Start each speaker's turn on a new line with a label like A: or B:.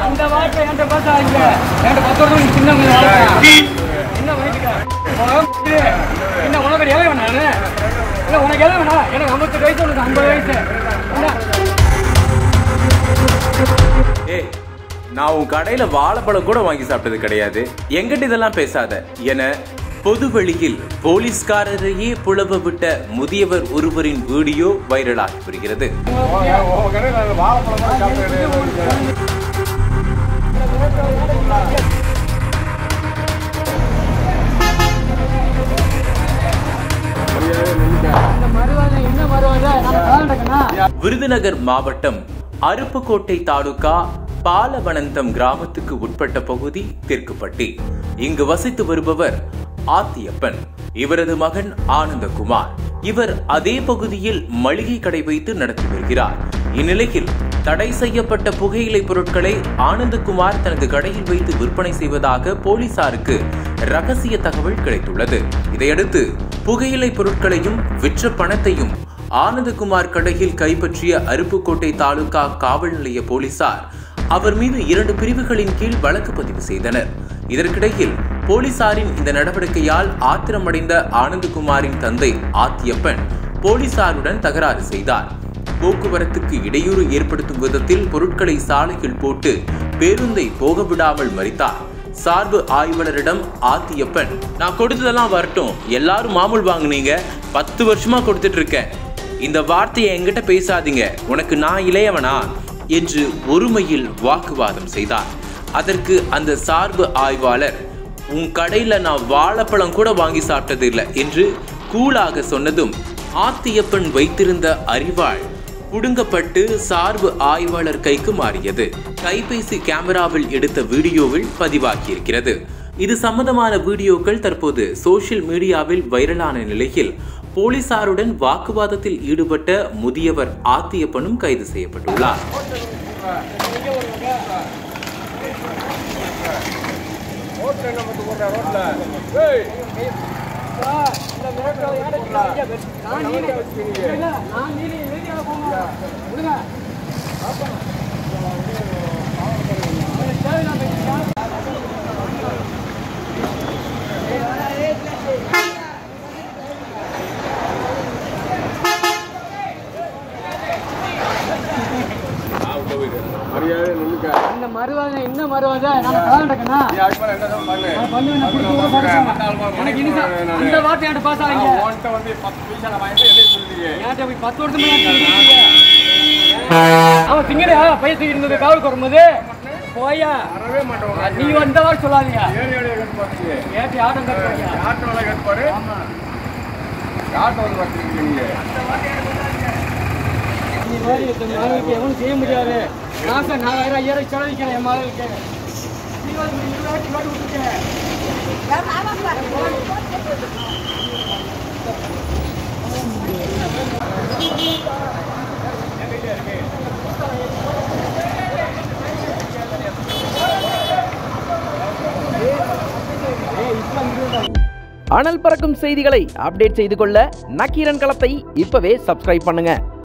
A: அந்த வார்த்தை என்கிட்ட பேசாதீங்க என்கிட்ட பத்து வருஷம் நீ சின்ன பையன் வாழ்க்கை. என்ன வயசுக்கு என்ன உனக்கு எதை வேணா நானு இல்ல உனக்கு எதை வேணா எனக்கு ஐம்பத்தெட்டு வயசு உனக்கு ஐம்பது வயசு என்ன
B: ஏய் நான் உன் கடையில வாழைப்பழம் கூட வாங்கி சாப்பிட்டது கிடையாது எங்கிட்ட இதெல்லாம் பேசாத என பொதுவெளியில் போலீஸ்காரரையே புலவ விட்ட முதியவர் ஒருவரின் வீடியோ வைரலாகி வருகிறது
A: இந்த மருவாதை என்ன மருவாதை நான் காலண்டக்கண்ணா
B: விருதுநகர் மாவட்டம் அருப்புக்கோட்டை தாலுகா பாலவனந்தம் கிராமத்துக்கு உட்பட்ட பகுதி தெற்குப்பட்டி இங்கு வசித்து வருபவர் ஆத்தியப்பன் இவரது மகன் ஆனந்தகுமார் இவர் அதே பகுதியில் மளிகை கடை வைத்து நடத்தி வருகிறார் இந்நிலையில் தடை செய்யப்பட்ட புகையிலை பொருட்களை ஆனந்தகுமார் தனது கடையில் வைத்து விற்பனை செய்வதாக போலீசாருக்கு ரகசிய தகவல் கிடைத்துள்ளது இதையடுத்து புகையிலை பொருட்களையும் விற்ற பணத்தையும் ஆனந்தகுமார் கடையில் கைப்பற்றிய அருப்புக்கோட்டை தாலுகா காவல் நிலைய போலீசார் அவர் மீது இரண்டு பிரிவுகளின் கீழ் வழக்கு பதிவு செய்தனர் இதற்கிடையில் போலீசாரின் இந்த நடவடிக்கையால் ஆத்திரமடைந்த ஆனந்தகுமாரின் தந்தை ஆத்தியப்பன் போலீசாருடன் தகராறு செய்தார் போக்குவரத்துக்கு இடையூறு ஏற்படுத்தும் விதத்தில் பொருட்களை சாலையில் போட்டு பேருந்தை போக விடாமல் மறித்தார் சார்பு ஆய்வாளரிடம் ஆத்தியப்பன் நான் கொடுத்ததெல்லாம் வரட்டும் எல்லாரும் மாமூல் வாங்குனீங்க பத்து வருஷமா கொடுத்துட்டு இருக்கேன் இந்த வார்த்தையை என்கிட்ட பேசாதீங்க உனக்கு நான் இளையவனா என்று ஒருமையில் வாக்குவாதம் செய்தார் அதற்கு அந்த சார்பு ஆய்வாளர் உன் கடையில நான் வாழைப்பழம் கூட வாங்கி சாப்பிட்டது இல்லை என்று கூலாக சொன்னதும் ஆத்தியப்பன் வைத்திருந்த அறிவாள் புடுங்கப்பட்டு சார்பு ஆய்வாளர் கைக்கு மாறியது கைபேசி கேமராவில் எடுத்த வீடியோவில் பதிவாகியிருக்கிறது இது சம்பந்தமான வீடியோக்கள் தற்போது சோஷியல் மீடியாவில் வைரலான நிலையில் போலீசாருடன் வாக்குவாதத்தில் ஈடுபட்ட முதியவர் ஆத்தியப்பனும் கைது செய்யப்பட்டுள்ளார்
A: இந்த மிரட்டல் யாருக்கு இல்லை? நான் நீதி இல்ல, நான் நீதி நீதியாக போகணும். விடுங்க. உங்களுக்கு தேவையான பேசுங்க. இந்த மருவாதை என்ன மருவாதை நான் காலண்டக்கண்ணா நான் பண்ணுவேன் நான் கொடுத்து கூட பாருங்க. எனக்கு இனி தான் அந்த வார்த்தை என்கிட்ட பேசாதீங்க ஏன்டா போய் பத்து வருஷமா ஏன்டா இருக்கீங்க? அவன் திங்கடா பைய தூக்கிட்டு இருந்தது காவலுக்கு வரும்போது போயா நீ வந்த வாரம் சொல்லாதீங்க ஏட்டி ஆட்டம் கட்டுவாங்க ஆமா நீ மாதிரி இந்த மகளுக்கு எவனும் செய்ய முடியாது மாசம் நாலாயிரம் ஐயாயிரம் செலவிக்கிறேன் என் மகளுக்கு நீ வந்து நீ வாட்டி வாட்டி விட்டுருக்க
C: அனல் பறக்கும் செய்திகளை அப்டேட் செய்து கொள்ள நக்கீரன் களத்தை இப்பவே சப்ஸ்கிரைப் பண்ணுங்க